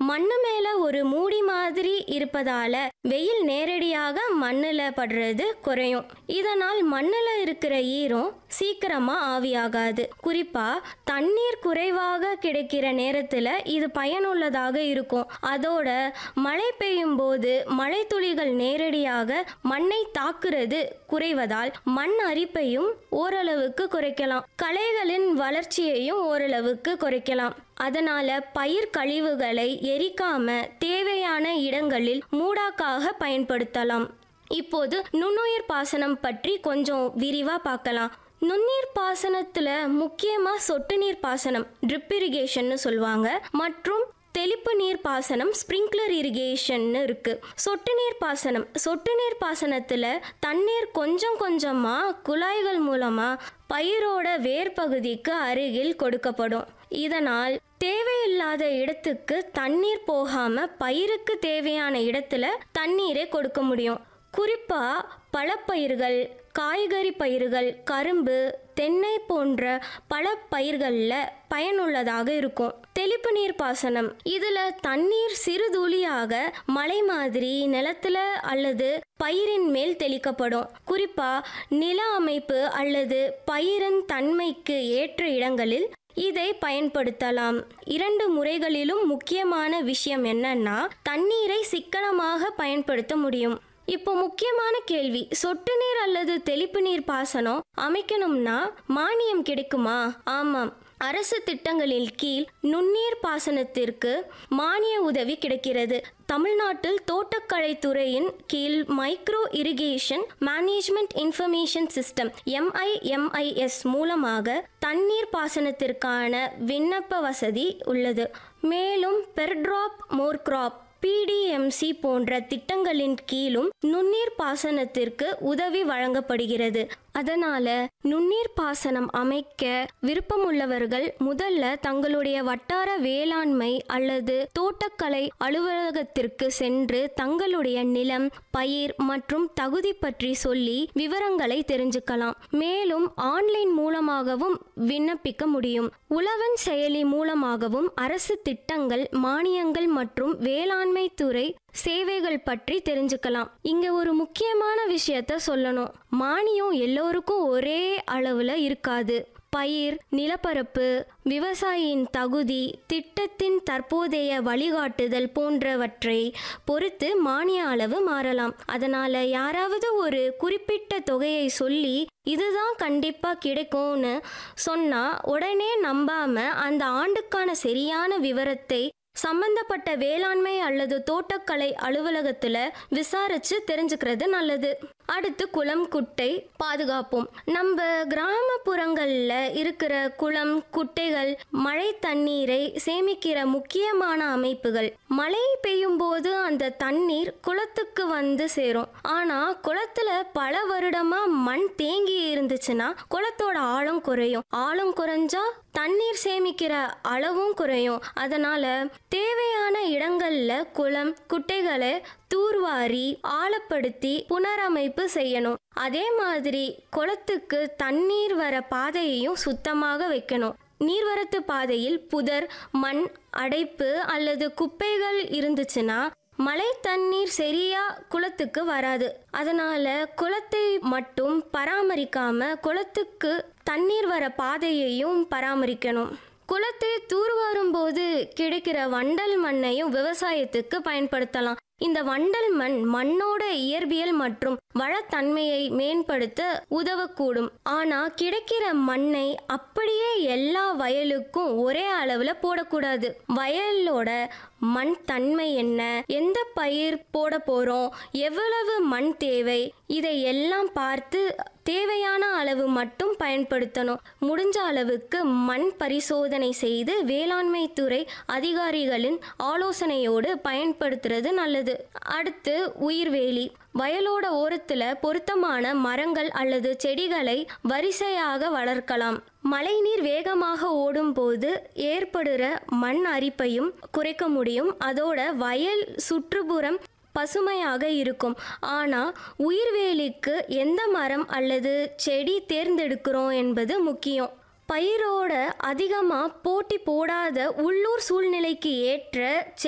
மண்ணு மேல ஒரு மூடி மாதிரி இருப்பதால வெயில் நேரடியாக மண்ணுல படுறது குறையும் இதனால் மண்ணுல இருக்கிற ஈரம் சீக்கிரமா ஆவியாகாது குறிப்பா தண்ணீர் குறைவாக கிடைக்கிற நேரத்துல இது பயனுள்ளதாக இருக்கும் அதோட மழை பெய்யும் போது மழை துளிகள் நேரடியாக மண்ணை தாக்குறது குறைவதால் மண் அரிப்பையும் ஓரளவுக்கு குறைக்கலாம் களைகளின் வளர்ச்சியையும் ஓரளவுக்கு குறைக்கலாம் அதனால பயிர் கழிவுகளை எரிக்காம தேவையான இடங்களில் மூடாக்காக பயன்படுத்தலாம் இப்போது நுண்ணுயிர் பாசனம் பற்றி கொஞ்சம் விரிவா பார்க்கலாம் நுண்ணீர் பாசனத்துல முக்கியமா சொட்டு நீர் பாசனம் ட்ரிப் இரிகேஷன்னு சொல்லுவாங்க மற்றும் தெளிப்பு நீர் பாசனம் ஸ்ப்ரிங்க்லர் இரிகேஷன்னு இருக்கு சொட்டு நீர் பாசனம் சொட்டு நீர் பாசனத்துல தண்ணீர் கொஞ்சம் கொஞ்சமா குழாய்கள் மூலமா பயிரோட வேர் பகுதிக்கு அருகில் கொடுக்கப்படும் இதனால் தேவையில்லாத இடத்துக்கு தண்ணீர் போகாம பயிருக்கு தேவையான இடத்துல தண்ணீரை கொடுக்க முடியும் குறிப்பா பழப்பயிர்கள் காய்கறி பயிர்கள் கரும்பு தென்னை போன்ற பல பயிர்களில் பயனுள்ளதாக இருக்கும் தெளிப்பு நீர் பாசனம் இதுல தண்ணீர் சிறு துளியாக மலை மாதிரி நிலத்துல அல்லது பயிரின் மேல் தெளிக்கப்படும் குறிப்பா நில அமைப்பு அல்லது பயிரின் தன்மைக்கு ஏற்ற இடங்களில் இதை பயன்படுத்தலாம் இரண்டு முறைகளிலும் முக்கியமான விஷயம் என்னன்னா தண்ணீரை சிக்கனமாக பயன்படுத்த முடியும் இப்போ முக்கியமான கேள்வி சொட்டு நீர் அல்லது தெளிப்பு நீர் பாசனம் அமைக்கணும்னா மானியம் கிடைக்குமா ஆமாம் அரசு திட்டங்களின் கீழ் நுண்ணீர் பாசனத்திற்கு மானிய உதவி கிடைக்கிறது தமிழ்நாட்டில் தோட்டக்கலை துறையின் கீழ் micro irrigation management information system MIMIS மூலமாக தண்ணீர் பாசனத்திற்கான விண்ணப்ப வசதி உள்ளது மேலும் per drop more crop PDMC போன்ற திட்டங்களின் கீழும் நுண்ணீர் பாசனத்திற்கு உதவி வழங்கப்படுகிறது அதனால நுண்ணீர் பாசனம் அமைக்க விருப்பமுள்ளவர்கள் முதல்ல தங்களுடைய வட்டார வேளாண்மை அல்லது தோட்டக்கலை அலுவலகத்திற்கு சென்று தங்களுடைய நிலம் பயிர் மற்றும் தகுதி பற்றி சொல்லி விவரங்களை தெரிஞ்சுக்கலாம் மேலும் ஆன்லைன் மூலமாகவும் விண்ணப்பிக்க முடியும் உழவன் செயலி மூலமாகவும் அரசு திட்டங்கள் மானியங்கள் மற்றும் வேளாண்மை துறை சேவைகள் பற்றி தெரிஞ்சுக்கலாம் இங்க ஒரு முக்கியமான விஷயத்த சொல்லணும் மானியம் எல்லோருக்கும் ஒரே அளவுல இருக்காது பயிர் நிலப்பரப்பு விவசாயியின் தகுதி திட்டத்தின் தற்போதைய வழிகாட்டுதல் போன்றவற்றை பொறுத்து மானிய அளவு மாறலாம் அதனால யாராவது ஒரு குறிப்பிட்ட தொகையை சொல்லி இதுதான் கண்டிப்பா கிடைக்கும்னு சொன்னா உடனே நம்பாம அந்த ஆண்டுக்கான சரியான விவரத்தை சம்பந்தப்பட்ட வேளாண்மை அல்லது தோட்டக்கலை அலுவலகத்துல விசாரிச்சு தெரிஞ்சுக்கிறது நல்லது அடுத்து குளம் குட்டை பாதுகாப்போம் நம்ம கிராமப்புறங்கள்ல இருக்கிற குளம் குட்டைகள் மழை தண்ணீரை சேமிக்கிற முக்கியமான அமைப்புகள் மழை பெய்யும் போது அந்த தண்ணீர் குளத்துக்கு வந்து சேரும் ஆனா குளத்துல பல வருடமா மண் தேங்கி இருந்துச்சுன்னா குளத்தோட ஆழம் குறையும் ஆழம் குறைஞ்சா தண்ணீர் சேமிக்கிற அளவும் குறையும் அதனால தேவையான இடங்கள்ல குளம் குட்டைகளை தூர்வாரி ஆழப்படுத்தி புனரமைப்பு செய்யணும் அதே மாதிரி குளத்துக்கு தண்ணீர் வர பாதையையும் சுத்தமாக வைக்கணும் நீர்வரத்து பாதையில் புதர் மண் அடைப்பு அல்லது குப்பைகள் இருந்துச்சுன்னா மழை தண்ணீர் சரியா குளத்துக்கு வராது அதனால குளத்தை மட்டும் பராமரிக்காம குளத்துக்கு தண்ணீர் வர பாதையையும் பராமரிக்கணும் குளத்தை தூர்வாரும் போது கிடைக்கிற வண்டல் மண்ணையும் விவசாயத்துக்கு பயன்படுத்தலாம் இந்த வண்டல் மண் மண்ணோட இயற்பியல் மற்றும் வளத்தன்மையை மேம்படுத்த உதவக்கூடும் ஆனா கிடைக்கிற மண்ணை அப்படியே எல்லா வயலுக்கும் ஒரே அளவுல போடக்கூடாது வயலோட மண் தன்மை என்ன எந்த பயிர் போட போறோம் எவ்வளவு மண் தேவை இதை எல்லாம் பார்த்து தேவையான அளவு மட்டும் பயன்படுத்தணும் முடிஞ்ச அளவுக்கு மண் பரிசோதனை செய்து வேளாண்மை துறை அதிகாரிகளின் ஆலோசனையோடு பயன்படுத்துறது நல்லது அடுத்து உயிர்வேலி வயலோட ஓரத்துல பொருத்தமான மரங்கள் அல்லது செடிகளை வரிசையாக வளர்க்கலாம் மழைநீர் வேகமாக ஓடும் போது ஏற்படுற மண் அரிப்பையும் குறைக்க முடியும் அதோட வயல் சுற்றுப்புறம் பசுமையாக இருக்கும் ஆனால் உயிர்வேலிக்கு எந்த மரம் அல்லது செடி தேர்ந்தெடுக்கிறோம் என்பது முக்கியம் பயிரோட அதிகமாக போட்டி போடாத உள்ளூர் சூழ்நிலைக்கு ஏற்ற